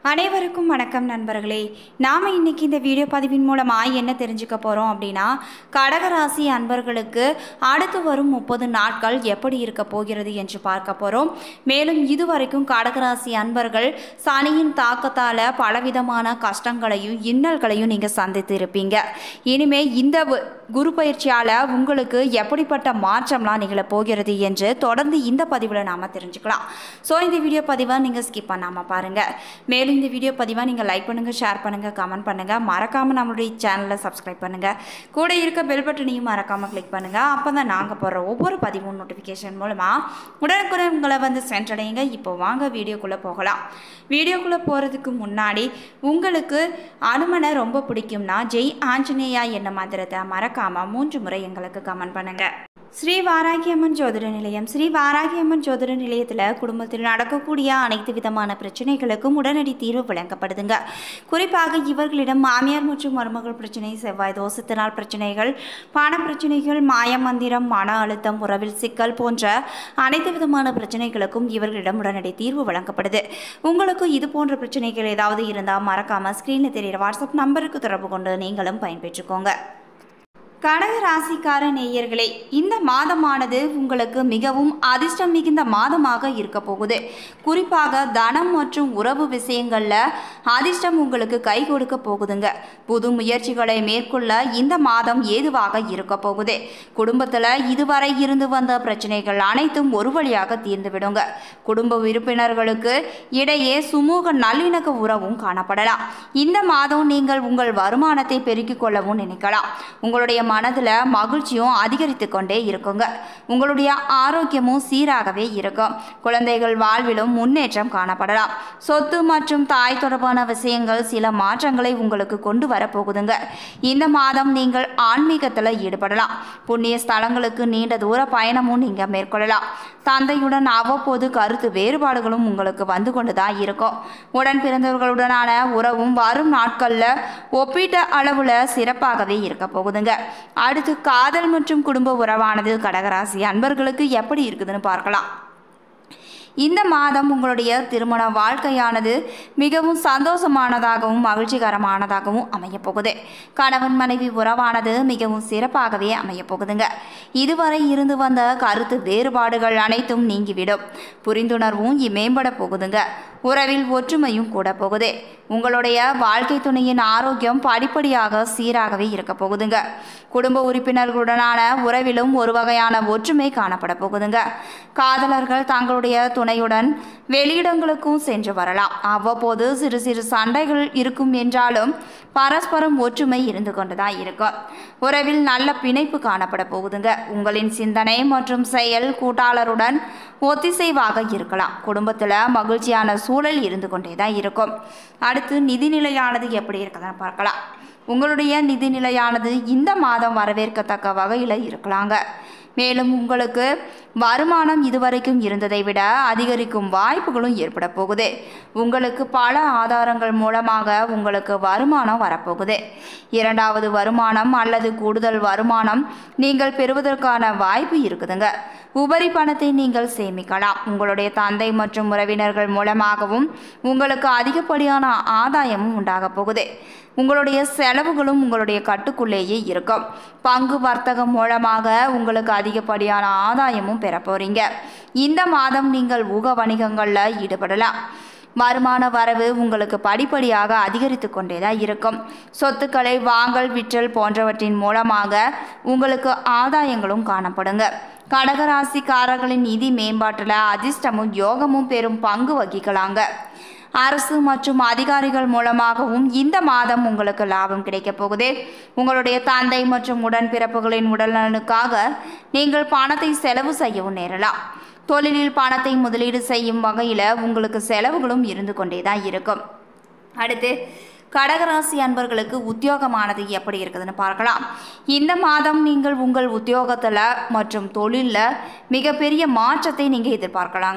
அனைவருக்கும் வணக்கம் நண்பர்களே நாம் இன்னைக்கு இந்த வீடியோ பதிவின் மூலமாக என்ன தெரிஞ்சுக்க போகிறோம் அப்படின்னா கடகராசி அன்பர்களுக்கு அடுத்து வரும் முப்பது நாட்கள் எப்படி இருக்க போகிறது என்று பார்க்க போகிறோம் மேலும் இதுவரைக்கும் கடகராசி அன்பர்கள் சனியின் தாக்கத்தால் பலவிதமான கஷ்டங்களையும் இன்னல்களையும் நீங்கள் சந்தித்து இருப்பீங்க இனிமே இந்த வ- குரு பயிற்சியால் உங்களுக்கு எப்படிப்பட்ட மாற்றம்லாம் நிகழ போகிறது என்று தொடர்ந்து இந்த பதிவில் நாம் தெரிஞ்சுக்கலாம் ஸோ இந்த வீடியோ பதிவை நீங்கள் ஸ்கிப் பண்ணாமல் பாருங்கள் மேலும் இந்த வீடியோ பதிவை நீங்கள் லைக் பண்ணுங்கள் ஷேர் பண்ணுங்கள் கமெண்ட் பண்ணுங்கள் மறக்காமல் நம்மளுடைய சேனலை சப்ஸ்கிரைப் பண்ணுங்கள் கூட இருக்க பெல் பட்டனையும் மறக்காமல் கிளிக் பண்ணுங்கள் அப்போ தான் நாங்கள் போடுற ஒவ்வொரு பதிவும் நோட்டிஃபிகேஷன் மூலமாக உடனுக்குடன் உங்களை வந்து சென்றடையுங்க இப்போ வாங்க வீடியோக்குள்ளே போகலாம் வீடியோக்குள்ளே போகிறதுக்கு முன்னாடி உங்களுக்கு அனுமனை ரொம்ப பிடிக்கும்னா ஜெய் ஆஞ்சநேயா என்ன மந்திரத்தை மறக்காமல் மூன்று முறை எங்களுக்கு கமெண்ட் பண்ணுங்கள் ஸ்ரீ வாராகியம்மன் ஜோதிட நிலையம் ஸ்ரீ வாராகியம்மன் ஜோதிட நிலையத்தில் குடும்பத்தில் நடக்கக்கூடிய அனைத்து விதமான பிரச்சனைகளுக்கும் உடனடி தீர்வு வழங்கப்படுதுங்க குறிப்பாக இவர்களிடம் மாமியார் மற்றும் மருமகள் பிரச்சனை செவ்வாய் தோசத்தினால் பிரச்சனைகள் பண பிரச்சனைகள் மாய மந்திரம் மன அழுத்தம் உறவில் சிக்கல் போன்ற அனைத்து விதமான பிரச்சனைகளுக்கும் இவர்களிடம் உடனடி தீர்வு வழங்கப்படுது உங்களுக்கு இது போன்ற பிரச்சனைகள் ஏதாவது இருந்தால் மறக்காமல் ஸ்க்ரீனில் தெரிகிற வாட்ஸ்அப் நம்பருக்கு தொடர்பு கொண்டு நீங்களும் பயன்பெற்றுக்கோங்க கடக ராசிக்கார நேயர்களே இந்த மாதமானது உங்களுக்கு மிகவும் அதிர்ஷ்டம் மிகுந்த மாதமாக இருக்க போகுது குறிப்பாக தனம் மற்றும் உறவு விஷயங்களில் அதிர்ஷ்டம் உங்களுக்கு கை கொடுக்க போகுதுங்க புது முயற்சிகளை மேற்கொள்ள இந்த மாதம் ஏதுவாக இருக்க போகுது குடும்பத்தில் இதுவரை இருந்து வந்த பிரச்சனைகள் அனைத்தும் ஒரு வழியாக தீர்ந்து விடுங்க குடும்ப உறுப்பினர்களுக்கு இடையே சுமூக நல்லிணக்க உறவும் காணப்படலாம் இந்த மாதம் நீங்கள் உங்கள் வருமானத்தை பெருக்கிக் கொள்ளவும் நினைக்கலாம் உங்களுடைய மனதில் மகிழ்ச்சியும் அதிகரித்து கொண்டே இருக்குங்க உங்களுடைய ஆரோக்கியமும் சீராகவே இருக்கும் குழந்தைகள் வாழ்விலும் முன்னேற்றம் காணப்படலாம் சொத்து மற்றும் தாய் தொடர்பான விஷயங்கள் சில மாற்றங்களை உங்களுக்கு கொண்டு வர போகுதுங்க இந்த மாதம் நீங்கள் ஆன்மீகத்தில் ஈடுபடலாம் புண்ணிய ஸ்தலங்களுக்கு நீண்ட தூர பயணமும் நீங்கள் மேற்கொள்ளலாம் தந்தையுடன் அவ்வப்போது கருத்து வேறுபாடுகளும் உங்களுக்கு வந்து கொண்டு தான் இருக்கும் உடன் பிறந்தவர்களுடனான உறவும் வரும் நாட்களில் ஒப்பீட்ட அளவில் சிறப்பாகவே இருக்க போகுதுங்க அடுத்து காதல் மற்றும் குடும்ப உறவானது கடகராசி அன்பர்களுக்கு எப்படி இருக்குதுன்னு பார்க்கலாம் இந்த மாதம் உங்களுடைய திருமண வாழ்க்கையானது மிகவும் சந்தோஷமானதாகவும் மகிழ்ச்சிகரமானதாகவும் அமையப் போகுது கணவன் மனைவி உறவானது மிகவும் சிறப்பாகவே அமையப் போகுதுங்க இதுவரை இருந்து வந்த கருத்து வேறுபாடுகள் அனைத்தும் நீங்கிவிடும் புரிந்துணர்வும் மேம்பட போகுதுங்க உறவில் ஒற்றுமையும் கூட போகுது உங்களுடைய வாழ்க்கை துணையின் ஆரோக்கியம் படிப்படியாக சீராகவே இருக்க போகுதுங்க குடும்ப உறுப்பினர்களுடனான உறவிலும் ஒரு வகையான ஒற்றுமை காணப்பட போகுதுங்க காதலர்கள் தங்களுடைய துணையுடன் வெளியிடங்களுக்கும் சென்று வரலாம் அவ்வப்போது சிறு சிறு சண்டைகள் இருக்கும் என்றாலும் பரஸ்பரம் ஒற்றுமை இருந்து கொண்டுதான் இருக்கும் உறவில் நல்ல பிணைப்பு காணப்பட போகுதுங்க உங்களின் சிந்தனை மற்றும் செயல் கூட்டாளருடன் ஒத்திசைவாக இருக்கலாம் குடும்பத்தில் மகிழ்ச்சியான சூழல் இருந்து கொண்டே தான் இருக்கும் அடுத்து நிதிநிலையானது எப்படி இருக்குதுன்னு பார்க்கலாம் உங்களுடைய நிதிநிலையானது இந்த மாதம் வரவேற்கத்தக்க வகையில் இருக்கலாங்க மேலும் உங்களுக்கு வருமானம் இதுவரைக்கும் இருந்ததை விட அதிகரிக்கும் வாய்ப்புகளும் ஏற்பட போகுது உங்களுக்கு பல ஆதாரங்கள் மூலமாக உங்களுக்கு வருமானம் வரப்போகுது இரண்டாவது வருமானம் அல்லது கூடுதல் வருமானம் நீங்கள் பெறுவதற்கான வாய்ப்பு இருக்குதுங்க உபரி பணத்தை நீங்கள் சேமிக்கலாம் உங்களுடைய தந்தை மற்றும் உறவினர்கள் மூலமாகவும் உங்களுக்கு அதிகப்படியான ஆதாயமும் உண்டாக போகுது உங்களுடைய செலவுகளும் உங்களுடைய கட்டுக்குள்ளேயே இருக்கும் பங்கு வர்த்தகம் மூலமாக உங்களுக்கு அதிகப்படியான ஆதாயமும் பெற போறீங்க இந்த மாதம் நீங்கள் ஊக வணிகங்களில் ஈடுபடலாம் வருமான வரவு உங்களுக்கு படிப்படியாக அதிகரித்து கொண்டே தான் இருக்கும் சொத்துக்களை வாங்கல் விற்றல் போன்றவற்றின் மூலமாக உங்களுக்கு ஆதாயங்களும் காணப்படுங்க கடகராசிக்காரர்களின் நிதி மேம்பாட்டில் அதிர்ஷ்டமும் யோகமும் பெரும் பங்கு வகிக்கலாங்க அரசு மற்றும் அதிகாரிகள் மூலமாகவும் இந்த மாதம் உங்களுக்கு லாபம் கிடைக்கப் போகுது உங்களுடைய தந்தை மற்றும் உடன்பிறப்புகளின் உடல்நலனுக்காக நீங்கள் பணத்தை செலவு செய்யவும் நேரலாம் தொழிலில் பணத்தை முதலீடு செய்யும் வகையில் உங்களுக்கு செலவுகளும் இருந்து கொண்டே தான் இருக்கும் அடுத்து கடகராசி அன்பர்களுக்கு உத்தியோகமானது எப்படி இருக்குதுன்னு பார்க்கலாம் இந்த மாதம் நீங்கள் உங்கள் உத்தியோகத்தில் மற்றும் தொழிலில் மிகப்பெரிய மாற்றத்தை நீங்கள் எதிர்பார்க்கலாங்க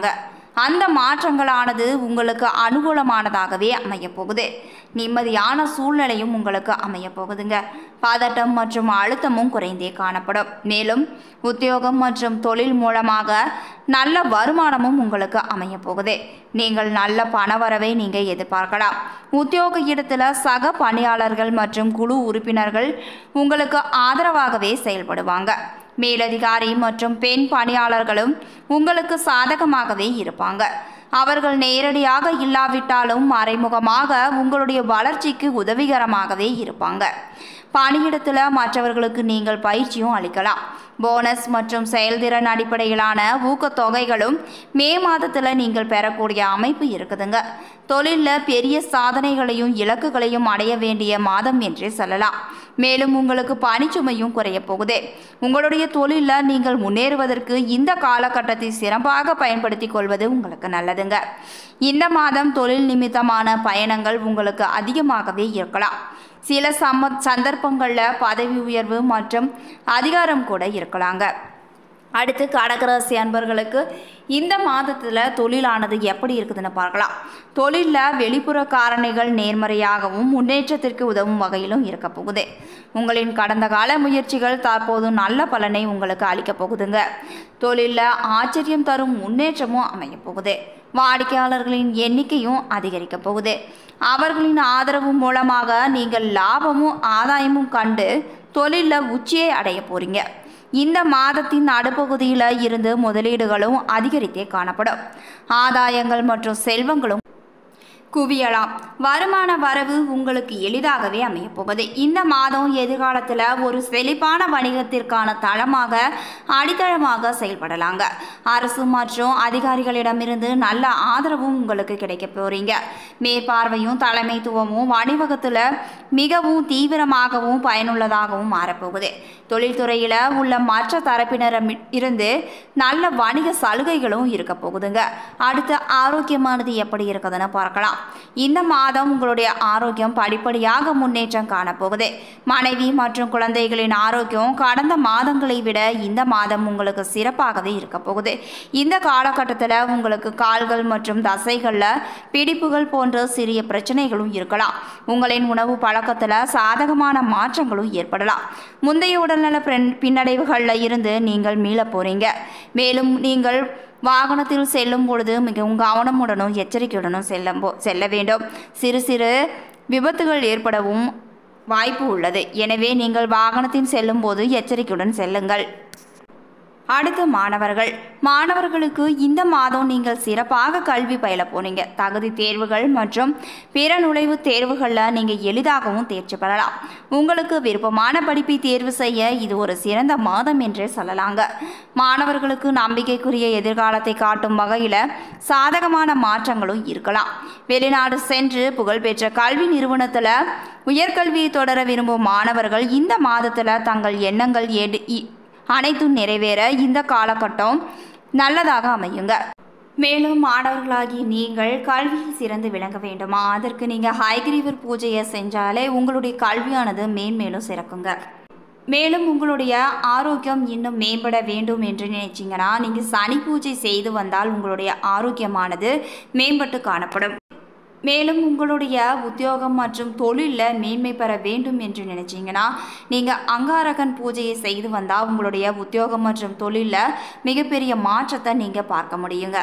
அந்த மாற்றங்களானது உங்களுக்கு அனுகூலமானதாகவே அமையப் போகுது நிம்மதியான சூழ்நிலையும் உங்களுக்கு அமையப் போகுதுங்க பதட்டம் மற்றும் அழுத்தமும் குறைந்தே காணப்படும் மேலும் உத்தியோகம் மற்றும் தொழில் மூலமாக நல்ல வருமானமும் உங்களுக்கு அமையப் போகுது நீங்கள் நல்ல பணவரவை நீங்கள் எதிர்பார்க்கலாம் உத்தியோக இடத்துல சக பணியாளர்கள் மற்றும் குழு உறுப்பினர்கள் உங்களுக்கு ஆதரவாகவே செயல்படுவாங்க மேலதிகாரி மற்றும் பெண் பணியாளர்களும் உங்களுக்கு சாதகமாகவே இருப்பாங்க அவர்கள் நேரடியாக இல்லாவிட்டாலும் மறைமுகமாக உங்களுடைய வளர்ச்சிக்கு உதவிகரமாகவே இருப்பாங்க பணியிடத்தில் மற்றவர்களுக்கு நீங்கள் பயிற்சியும் அளிக்கலாம் போனஸ் மற்றும் செயல்திறன் அடிப்படையிலான ஊக்கத்தொகைகளும் மே மாதத்தில் நீங்கள் பெறக்கூடிய அமைப்பு இருக்குதுங்க தொழிலில் பெரிய சாதனைகளையும் இலக்குகளையும் அடைய வேண்டிய மாதம் என்றே சொல்லலாம் மேலும் உங்களுக்கு பணிச்சுமையும் குறைய போகுது உங்களுடைய தொழிலில் நீங்கள் முன்னேறுவதற்கு இந்த காலகட்டத்தை சிறப்பாக பயன்படுத்தி கொள்வது உங்களுக்கு நல்லதுங்க இந்த மாதம் தொழில் நிமித்தமான பயணங்கள் உங்களுக்கு அதிகமாகவே இருக்கலாம் சில சம சந்தர்ப்பங்களில் பதவி உயர்வு மற்றும் அதிகாரம் கூட இருக்கலாங்க அடுத்து கடகராசி அன்பர்களுக்கு இந்த மாதத்தில் தொழிலானது எப்படி இருக்குதுன்னு பார்க்கலாம் தொழிலில் வெளிப்புற காரணிகள் நேர்மறையாகவும் முன்னேற்றத்திற்கு உதவும் வகையிலும் இருக்க போகுது உங்களின் கடந்த கால முயற்சிகள் தற்போது நல்ல பலனை உங்களுக்கு அளிக்கப் போகுதுங்க தொழிலில் ஆச்சரியம் தரும் முன்னேற்றமும் அமையப் போகுது வாடிக்கையாளர்களின் எண்ணிக்கையும் அதிகரிக்க போகுது அவர்களின் ஆதரவு மூலமாக நீங்கள் லாபமும் ஆதாயமும் கண்டு தொழிலில் உச்சியை அடைய போறீங்க இந்த மாதத்தின் நடுப்பகுதியில் இருந்து முதலீடுகளும் அதிகரித்தே காணப்படும் ஆதாயங்கள் மற்றும் செல்வங்களும் குவியலாம் வருமான வரவு உங்களுக்கு எளிதாகவே அமையப் போகுது இந்த மாதம் எதிர்காலத்தில் ஒரு செழிப்பான வணிகத்திற்கான தளமாக அடித்தளமாக செயல்படலாங்க அரசு மற்றும் அதிகாரிகளிடமிருந்து நல்ல ஆதரவும் உங்களுக்கு கிடைக்க போறீங்க மேற்பார்வையும் தலைமைத்துவமும் வணிகத்தில் மிகவும் தீவிரமாகவும் பயனுள்ளதாகவும் மாறப்போகுது தொழில்துறையில் உள்ள மற்ற தரப்பினரம் இருந்து நல்ல வணிக சலுகைகளும் இருக்க போகுதுங்க அடுத்து ஆரோக்கியமானது எப்படி இருக்குதுன்னு பார்க்கலாம் இந்த மாதம் உங்களுடைய ஆரோக்கியம் படிப்படியாக முன்னேற்றம் காணப்போகுது மனைவி மற்றும் குழந்தைகளின் ஆரோக்கியம் கடந்த மாதங்களை விட இந்த மாதம் உங்களுக்கு சிறப்பாகவே இருக்க போகுது இந்த காலகட்டத்தில் உங்களுக்கு கால்கள் மற்றும் தசைகளில் பிடிப்புகள் போன்ற சிறிய பிரச்சனைகளும் இருக்கலாம் உங்களின் உணவு பழக்கத்தில் சாதகமான மாற்றங்களும் ஏற்படலாம் முந்தைய உடல்நல பின்- பின்னடைவுகளில் இருந்து நீங்கள் மீளப் போறீங்க மேலும் நீங்கள் வாகனத்தில் செல்லும் பொழுது மிகவும் கவனமுடனும் எச்சரிக்கையுடனும் செல்லும் போ செல்ல வேண்டும் சிறு சிறு விபத்துகள் ஏற்படவும் வாய்ப்பு உள்ளது எனவே நீங்கள் வாகனத்தில் செல்லும்போது எச்சரிக்கையுடன் செல்லுங்கள் அடுத்து மாணவர்கள் மாணவர்களுக்கு இந்த மாதம் நீங்கள் சிறப்பாக கல்வி பயில போனீங்க தகுதி தேர்வுகள் மற்றும் பிற நுழைவுத் தேர்வுகளில் நீங்கள் எளிதாகவும் தேர்ச்சி பெறலாம் உங்களுக்கு விருப்பமான படிப்பை தேர்வு செய்ய இது ஒரு சிறந்த மாதம் என்றே சொல்லலாங்க மாணவர்களுக்கு நம்பிக்கைக்குரிய எதிர்காலத்தை காட்டும் வகையில் சாதகமான மாற்றங்களும் இருக்கலாம் வெளிநாடு சென்று புகழ்பெற்ற கல்வி நிறுவனத்தில் உயர்கல்வியை தொடர விரும்பும் மாணவர்கள் இந்த மாதத்தில் தங்கள் எண்ணங்கள் எடு இ- அனைத்தும் நிறைவேற இந்த காலகட்டம் நல்லதாக அமையுங்க மேலும் மாணவர்களாகி நீங்கள் கல்வியில் சிறந்து விளங்க வேண்டுமா அதற்கு நீங்கள் ஹைகிரீவர் பூஜையை செஞ்சாலே உங்களுடைய கல்வியானது மேன்மேலும் சிறக்குங்க மேலும் உங்களுடைய ஆரோக்கியம் இன்னும் மேம்பட வேண்டும் என்று நினைச்சீங்கன்னா நீங்கள் சனி பூஜை செய்து வந்தால் உங்களுடைய ஆரோக்கியமானது மேம்பட்டு காணப்படும் மேலும் உங்களுடைய உத்தியோகம் மற்றும் தொழிலில் மேன்மை பெற வேண்டும் என்று நினைச்சீங்கன்னா நீங்கள் அங்காரகன் பூஜையை செய்து வந்தால் உங்களுடைய உத்தியோகம் மற்றும் தொழிலில் மிகப்பெரிய மாற்றத்தை நீங்கள் பார்க்க முடியுங்க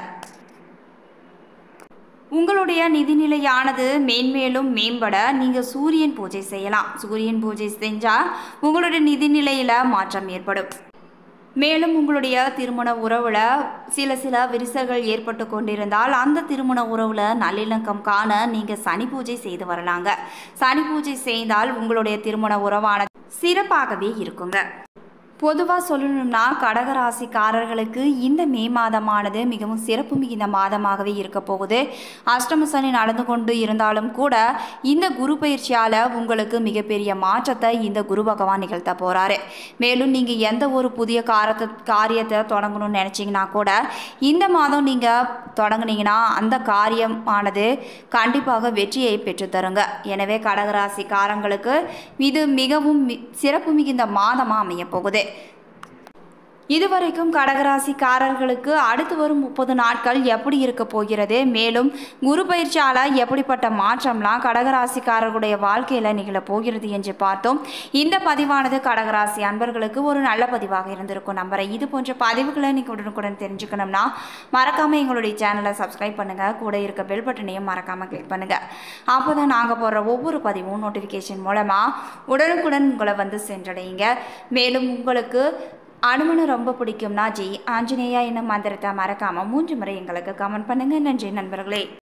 உங்களுடைய நிதிநிலையானது மேன்மேலும் மேம்பட நீங்கள் சூரியன் பூஜை செய்யலாம் சூரியன் பூஜை செஞ்சால் உங்களுடைய நிதிநிலையில் மாற்றம் ஏற்படும் மேலும் உங்களுடைய திருமண உறவில் சில சில விரிசல்கள் ஏற்பட்டு கொண்டிருந்தால் அந்த திருமண உறவில் நல்லிணக்கம் காண நீங்கள் சனி பூஜை செய்து வரலாங்க சனி பூஜை செய்தால் உங்களுடைய திருமண உறவான சிறப்பாகவே இருக்குங்க பொதுவாக சொல்லணும்னா கடகராசிக்காரர்களுக்கு இந்த மே மாதமானது மிகவும் சிறப்பு மிகுந்த மாதமாகவே இருக்க போகுது அஷ்டம சனி நடந்து கொண்டு இருந்தாலும் கூட இந்த குரு பயிற்சியால் உங்களுக்கு மிகப்பெரிய மாற்றத்தை இந்த குரு பகவான் நிகழ்த்த போகிறாரு மேலும் நீங்கள் எந்த ஒரு புதிய காரத்தை காரியத்தை தொடங்கணும்னு நினச்சிங்கன்னா கூட இந்த மாதம் நீங்கள் தொடங்குனீங்கன்னா அந்த காரியமானது கண்டிப்பாக வெற்றியை பெற்றுத்தருங்க எனவே கடகராசிக்காரங்களுக்கு இது மிகவும் மி- சிறப்பு மிகுந்த மாதமாக அமைய போகுது இதுவரைக்கும் கடகராசிக்காரர்களுக்கு அடுத்து வரும் முப்பது நாட்கள் எப்படி இருக்க போகிறது மேலும் குரு பயிற்சியால் எப்படிப்பட்ட மாற்றம்லாம் கடகராசிக்காரர்களுடைய வாழ்க்கையில் நிகழப் போகிறது என்று பார்த்தோம் இந்த பதிவானது கடகராசி அன்பர்களுக்கு ஒரு நல்ல பதிவாக இருந்திருக்கும் நம்புறேன் இது போன்ற பதிவுகளை நீங்கள் உடனுக்குடன் தெரிஞ்சுக்கணும்னா மறக்காமல் எங்களுடைய சேனலை சப்ஸ்கிரைப் பண்ணுங்கள் கூட இருக்க பெல் பட்டனையும் மறக்காமல் கிளிக் பண்ணுங்கள் அப்போ தான் நாங்கள் போடுற ஒவ்வொரு பதிவும் நோட்டிஃபிகேஷன் மூலமாக உடனுக்குடன் உங்களை வந்து சென்றடையுங்க மேலும் உங்களுக்கு அனுமனை ரொம்ப பிடிக்கும்னா ஜி ஆஞ்சநேயா என்னும் மந்திரத்தை மறக்காமல் மூன்று முறை எங்களுக்கு கமெண்ட் பண்ணுங்கள் நன்றி நண்பர்களே